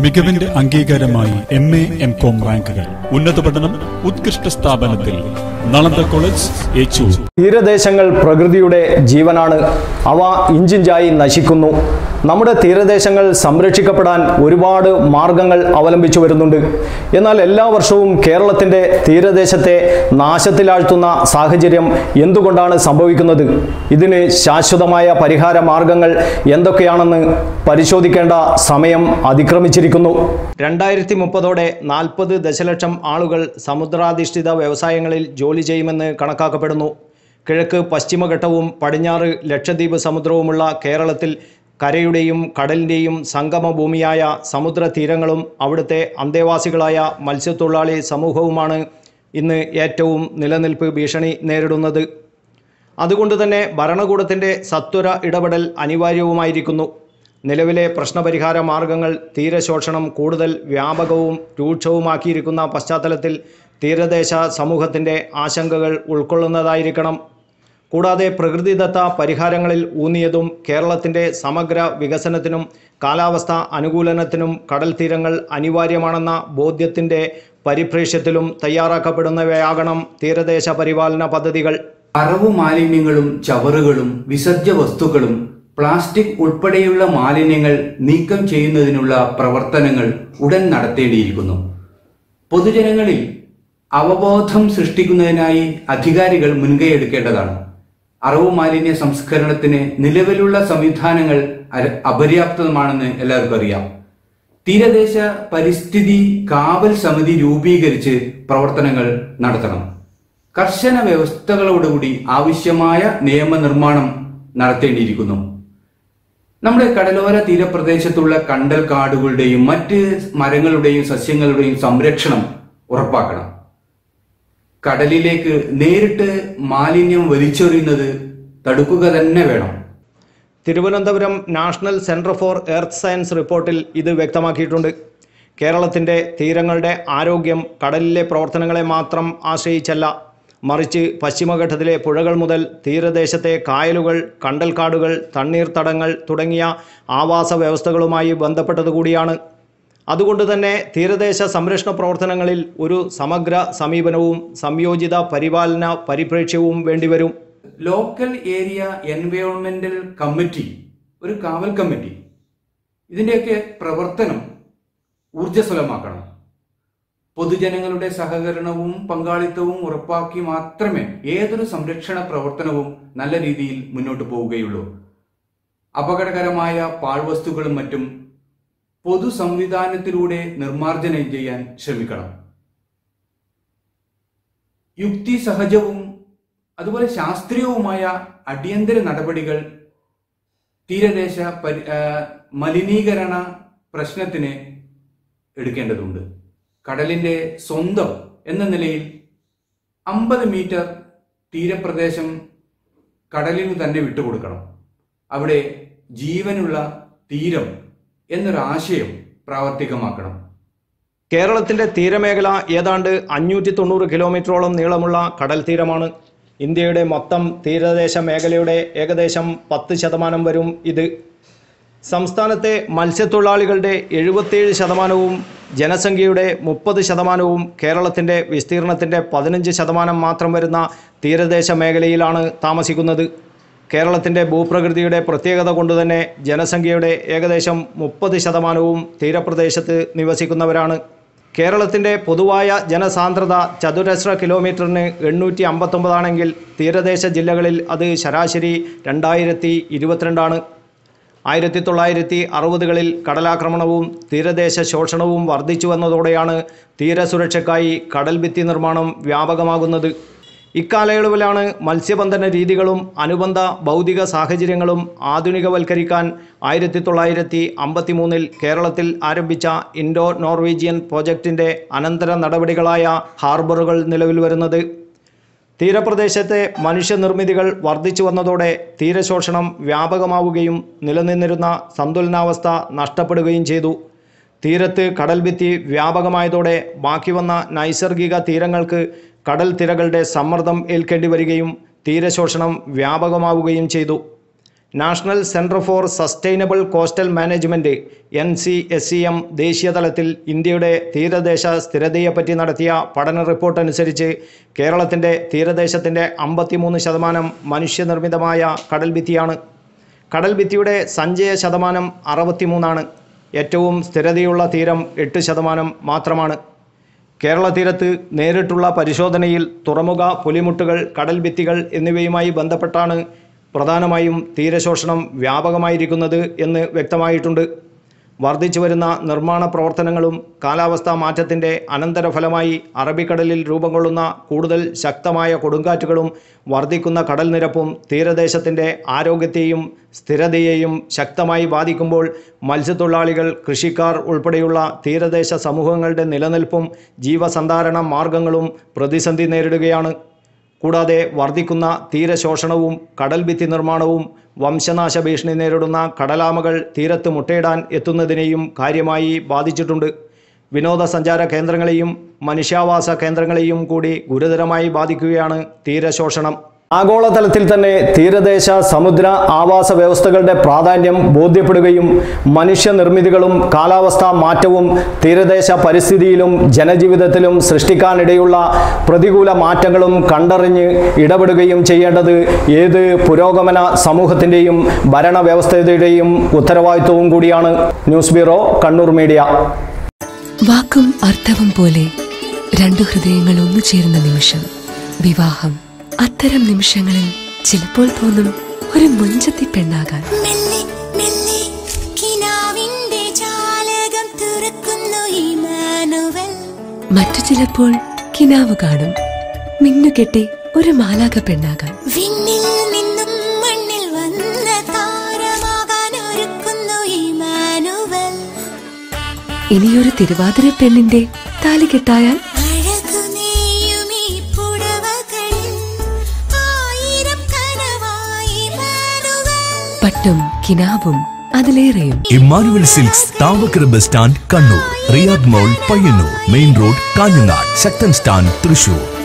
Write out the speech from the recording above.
മികവിന്റെ അംഗീകാരമായി M A M com റാങ്കുകൾ ഉന്നത പഠനം ഉത്കൃഷ്ട സ്ഥാപനത്തിൽ നളന്ദ കോളേജ് ഏച്ചൂർ തീരദേശങ്ങൾ പ്രകൃതിയുടെ ജീവനാണ് അവ ഇഞ്ചിഞ്ചായി നശിക്കുന്നു നമ്മുടെ തീരദേശങ്ങൾ സംരക്ഷിക്കപ്പെടാൻ ഒരുപാട് മാർഗങ്ങൾ അവലംബിച്ചു വരുന്നുണ്ട് എന്നാൽ എല്ലാ വർഷവും കേരളത്തിൻ്റെ തീരദേശത്തെ നാശത്തിലാഴ്ത്തുന്ന സാഹചര്യം എന്തുകൊണ്ടാണ് സംഭവിക്കുന്നത് ഇതിന് ശാശ്വതമായ പരിഹാര മാർഗങ്ങൾ എന്തൊക്കെയാണെന്ന് പരിശോധിക്കേണ്ട സമയം അതിക്രമിച്ചിരിക്കുന്നു രണ്ടായിരത്തി മുപ്പതോടെ നാൽപ്പത് ദശലക്ഷം ആളുകൾ സമുദ്രാധിഷ്ഠിത വ്യവസായങ്ങളിൽ ജോലി ചെയ്യുമെന്ന് കണക്കാക്കപ്പെടുന്നു കിഴക്ക് പശ്ചിമഘട്ടവും പടിഞ്ഞാറ് ലക്ഷദ്വീപ് സമുദ്രവുമുള്ള കേരളത്തിൽ കരയുടെയും കടലിൻ്റെയും സംഗമ ഭൂമിയായ സമുദ്ര തീരങ്ങളും അവിടുത്തെ അന്തേവാസികളായ മത്സ്യത്തൊഴിലാളി സമൂഹവുമാണ് ഇന്ന് ഏറ്റവും നിലനിൽപ്പ് ഭീഷണി നേരിടുന്നത് അതുകൊണ്ട് തന്നെ ഭരണകൂടത്തിൻ്റെ സത്വര ഇടപെടൽ അനിവാര്യവുമായിരിക്കുന്നു നിലവിലെ പ്രശ്നപരിഹാര മാർഗങ്ങൾ തീരശോഷണം കൂടുതൽ വ്യാപകവും രൂക്ഷവുമാക്കിയിരിക്കുന്ന പശ്ചാത്തലത്തിൽ തീരദേശ സമൂഹത്തിൻ്റെ ആശങ്കകൾ ഉൾക്കൊള്ളുന്നതായിരിക്കണം കൂടാതെ പ്രകൃതിദത്ത പരിഹാരങ്ങളിൽ ഊന്നിയതും കേരളത്തിൻ്റെ സമഗ്ര വികസനത്തിനും കാലാവസ്ഥ അനുകൂലനത്തിനും കടൽ തീരങ്ങൾ അനിവാര്യമാണെന്ന ബോധ്യത്തിൻ്റെ പരിപ്രേക്ഷ്യത്തിലും തയ്യാറാക്കപ്പെടുന്നവയാകണം തീരദേശ പരിപാലന പദ്ധതികൾ അറവു മാലിന്യങ്ങളും ചവറുകളും വിസർജ്യ വസ്തുക്കളും പ്ലാസ്റ്റിക് ഉൾപ്പെടെയുള്ള മാലിന്യങ്ങൾ നീക്കം ചെയ്യുന്നതിനുള്ള പ്രവർത്തനങ്ങൾ ഉടൻ നടത്തേണ്ടിയിരിക്കുന്നു പൊതുജനങ്ങളിൽ അവബോധം സൃഷ്ടിക്കുന്നതിനായി അധികാരികൾ മുൻകൈയെടുക്കേണ്ടതാണ് അറവു മാലിന്യ സംസ്കരണത്തിന് നിലവിലുള്ള സംവിധാനങ്ങൾ അര- അപര്യാപ്തമാണെന്ന് എല്ലാവർക്കും അറിയാം തീരദേശ പരിസ്ഥിതി കാവൽ സമിതി രൂപീകരിച്ച് പ്രവർത്തനങ്ങൾ നടത്തണം കർശന വ്യവസ്ഥകളോടുകൂടി ആവശ്യമായ നിയമനിർമ്മാണം നടത്തേണ്ടിയിരിക്കുന്നു നമ്മുടെ കടലോര തീരപ്രദേശത്തുള്ള കണ്ടൽ കാടുകളുടെയും മറ്റ് മരങ്ങളുടെയും സസ്യങ്ങളുടെയും സംരക്ഷണം ഉറപ്പാക്കണം കടലിലേക്ക് നേരിട്ട് മാലിന്യം വലിച്ചെറിയുന്നത് തടുക്കുക തന്നെ വേണം Thiruvananthapuram national centre for earth science റിപ്പോർട്ടിൽ ഇത് വ്യക്തമാക്കിയിട്ടുണ്ട് കേരളത്തിൻ്റെ തീരങ്ങളുടെ ആരോഗ്യം കടലിലെ പ്രവർത്തനങ്ങളെ മാത്രം ആശ്രയിച്ചല്ല മറിച്ച് പശ്ചിമഘട്ടത്തിലെ പുഴകൾ മുതൽ തീരദേശത്തെ കായലുകൾ കണ്ടൽക്കാടുകൾ തണ്ണീർത്തടങ്ങൾ തുടങ്ങിയ ആവാസ വ്യവസ്ഥകളുമായി ബന്ധപ്പെട്ടതുകൂടിയാണ് അതുകൊണ്ട് തന്നെ തീരദേശ സംരക്ഷണ പ്രവർത്തനങ്ങളിൽ ഒരു സമഗ്ര സമീപനവും സംയോജിത പരിപാലന പരിപ്രേക്ഷ്യവും വേണ്ടിവരും ലോക്കൽ ഏരിയ എൻവയോൺമെന്റൽ കമ്മിറ്റി ഒരു കാവൽ കമ്മിറ്റി ഇതിന്റെയൊക്കെ പ്രവർത്തനം ഊർജ്ജസ്വലമാക്കണം പൊതുജനങ്ങളുടെ സഹകരണവും പങ്കാളിത്തവും ഉറപ്പാക്കി മാത്രമേ ഏതൊരു സംരക്ഷണ പ്രവർത്തനവും നല്ല രീതിയിൽ മുന്നോട്ട് പോവുകയുള്ളൂ അപകടകരമായ പാഴ്വസ്തുക്കളും മറ്റും പൊതു സംവിധാനത്തിലൂടെ നിർമ്മാർജ്ജനം ചെയ്യാൻ ശ്രമിക്കണം യുക്തി സഹജവും അതുപോലെ ശാസ്ത്രീയവുമായ അടിയന്തര നടപടികൾ തീരദേശ പരി ആ, മലിനീകരണ പ്രശ്നത്തിന് എടുക്കേണ്ടതുണ്ട് കടലിന്റെ സ്വന്തം എന്ന നിലയിൽ അമ്പത് മീറ്റർ തീരപ്രദേശം കടലിന് തന്നെ വിട്ടുകൊടുക്കണം അവിടെ ജീവനുള്ള തീരം എന്നൊരാശയം പ്രാവർത്തികമാക്കണം കേരളത്തിൻ്റെ തീരമേഖല ഏതാണ്ട് അഞ്ഞൂറ്റി തൊണ്ണൂറ് കിലോമീറ്ററോളം നീളമുള്ള കടൽ തീരമാണ് ഇന്ത്യയുടെ മൊത്തം തീരദേശ മേഖലയുടെ ഏകദേശം പത്ത് ശതമാനം വരും ഇത് സംസ്ഥാനത്തെ മത്സ്യത്തൊഴിലാളികളുടെ എഴുപത്തേഴ് ശതമാനവും ജനസംഖ്യയുടെ മുപ്പത് ശതമാനവും കേരളത്തിൻ്റെ വിസ്തീർണത്തിൻ്റെ പതിനഞ്ച് ശതമാനം മാത്രം വരുന്ന തീരദേശ മേഖലയിലാണ് താമസിക്കുന്നത് കേരളത്തിൻ്റെ ഭൂപ്രകൃതിയുടെ പ്രത്യേകത കൊണ്ടുതന്നെ ജനസംഖ്യയുടെ ഏകദേശം മുപ്പത് ശതമാനവും തീരപ്രദേശത്ത് നിവസിക്കുന്നവരാണ് കേരളത്തിൻ്റെ പൊതുവായ ജനസാന്ദ്രത ചതുരശ്ര കിലോമീറ്ററിന് എണ്ണൂറ്റി അമ്പത്തൊമ്പതാണെങ്കിൽ തീരദേശ ജില്ലകളിൽ അത് ശരാശരി രണ്ടായിരത്തി ഇരുപത്തിരണ്ടാണ് ആയിരത്തി തൊള്ളായിരത്തി അറുപതുകളിൽ കടലാക്രമണവും തീരദേശ ശോഷണവും വർദ്ധിച്ചു വന്നതോടെയാണ് തീരസുരക്ഷയ്ക്കായി കടൽ ഭിത്തി നിർമ്മാണം വ്യാപകമാകുന്നത് ഇക്കാലയളവിലാണ് മത്സ്യബന്ധന രീതികളും അനുബന്ധ ഭൗതിക സാഹചര്യങ്ങളും ആധുനികവൽക്കരിക്കാൻ ആയിരത്തി തൊള്ളായിരത്തി അമ്പത്തി മൂന്നിൽ കേരളത്തിൽ ആരംഭിച്ച ഇൻഡോ നോർവീജിയൻ പ്രോജക്റ്റിൻ്റെ അനന്തര നടപടികളായ ഹാർബറുകൾ നിലവിൽ വരുന്നത് തീരപ്രദേശത്തെ മനുഷ്യനിർമ്മിതികൾ വർദ്ധിച്ചു വന്നതോടെ തീരശോഷണം വ്യാപകമാവുകയും നിലനിന്നിരുന്ന സന്തുലനാവസ്ഥ നഷ്ടപ്പെടുകയും ചെയ്തു തീരത്ത് കടൽഭിത്തി വ്യാപകമായതോടെ ബാക്കി വന്ന നൈസർഗിക തീരങ്ങൾക്ക് കടൽ തിരകളുടെ സമ്മർദ്ദം ഏൽക്കേണ്ടി വരികയും തീരശോഷണം വ്യാപകമാവുകയും ചെയ്തു national centre for sustainable coastal management N C S C M ദേശീയ തലത്തിൽ ഇന്ത്യയുടെ തീരദേശ സ്ഥിരതയെപ്പറ്റി നടത്തിയ പഠന റിപ്പോർട്ട് അനുസരിച്ച് കേരളത്തിൻ്റെ തീരദേശത്തിൻ്റെ അമ്പത്തിമൂന്ന് ശതമാനം മനുഷ്യനിർമ്മിതമായ കടൽ ഭിത്തിയാണ് കടൽ ഭിത്തിയുടെ സഞ്ചയ ശതമാനം അറുപത്തിമൂന്നാണ് ഏറ്റവും സ്ഥിരതയുള്ള തീരം എട്ട് ശതമാനം മാത്രമാണ് കേരള തീരത്ത് നേരിട്ടുള്ള പരിശോധനയിൽ തുറമുഖ പുലിമുട്ടുകൾ കടൽ ഭിത്തികൾ എന്നിവയുമായി ബന്ധപ്പെട്ടാണ് പ്രധാനമായും തീരശോഷണം വ്യാപകമായിരിക്കുന്നത് എന്ന് വ്യക്തമായിട്ടുണ്ട് വർദ്ധിച്ചു വരുന്ന നിർമ്മാണ പ്രവർത്തനങ്ങളും കാലാവസ്ഥാ മാറ്റത്തിൻ്റെ അനന്തരഫലമായി അറബിക്കടലിൽ രൂപം കൊള്ളുന്ന കൂടുതൽ ശക്തമായ കൊടുങ്കാറ്റുകളും വർദ്ധിക്കുന്ന കടൽ നിരപ്പും തീരദേശത്തിൻ്റെ ആരോഗ്യത്തെയും സ്ഥിരതയെയും ശക്തമായി ബാധിക്കുമ്പോൾ മത്സ്യത്തൊഴിലാളികൾ കൃഷിക്കാർ ഉൾപ്പെടെയുള്ള തീരദേശ സമൂഹങ്ങളുടെ നിലനിൽപ്പും ജീവസന്ധാരണ മാർഗങ്ങളും പ്രതിസന്ധി നേരിടുകയാണ് കൂടാതെ വർദ്ധിക്കുന്ന തീരശോഷണവും കടൽ ഭിത്തി നിർമ്മാണവും വംശനാശ ഭീഷണി നേരിടുന്ന കടലാമകൾ തീരത്ത് മുട്ടയിടാൻ എത്തുന്നതിനെയും കാര്യമായി ബാധിച്ചിട്ടുണ്ട് വിനോദസഞ്ചാര കേന്ദ്രങ്ങളെയും മനുഷ്യാവാസ കേന്ദ്രങ്ങളെയും കൂടി ഗുരുതരമായി ബാധിക്കുകയാണ് തീരശോഷണം ആഗോളതലത്തിൽ തന്നെ തീരദേശ സമുദ്ര ആവാസ വ്യവസ്ഥകളുടെ പ്രാധാന്യം ബോധ്യപ്പെടുകയും മനുഷ്യനിർമ്മിതികളും കാലാവസ്ഥാ മാറ്റവും തീരദേശ പരിസ്ഥിതിയിലും ജനജീവിതത്തിലും സൃഷ്ടിക്കാനിടയുള്ള പ്രതികൂല മാറ്റങ്ങളും കണ്ടറിഞ്ഞ് ഇടപെടുകയും ചെയ്യേണ്ടത് ഏത് പുരോഗമന സമൂഹത്തിൻ്റെയും ഭരണവ്യവസ്ഥയുടെയും ഉത്തരവാദിത്വവും കൂടിയാണ് ന്യൂസ് ബ്യൂറോ കണ്ണൂർ മീഡിയ വാക്കും അർത്ഥവും പോലെ രണ്ടു ഹൃദയങ്ങൾ ഒന്നു ചേരുന്ന നിമിഷം വിവാഹം അത്തരം നിമിഷങ്ങളിൽ ചിലപ്പോൾ തോന്നും ഒരു മുഞ്ചത്തി പെണ്ണാകാൻ മെല്ലെ മെല്ലെ കിനാവിന്റെ ജാലകം തുറക്കുന്നു ഇമാനുവൽ മറ്റു ചിലപ്പോൾ കിനാവ് കാണും മിന്നുകെട്ടി ഒരു മാലാക പെണ്ണാകാൻ വിണ്ണിൽ നിന്നും മണ്ണിൽ വന്ന താരമാകാൻ ഒരുക്കുന്നു ഇമാനുവൽ ഇനിയൊരു തിരുവാതിര പെണ്ണിന്റെ താലി കെട്ടായാൽ അഴകു നെയ്യും ഈ പുടവകളിൽ ആയിരം കനവായി ഇമാനുവൽ പട്ടും കിനാവും അതിലേറെയും Emmanuel silks Thavakkara bus stand Kannur Riyadh mall Payyanur main road Kanhangad Sakthan stand Thrissur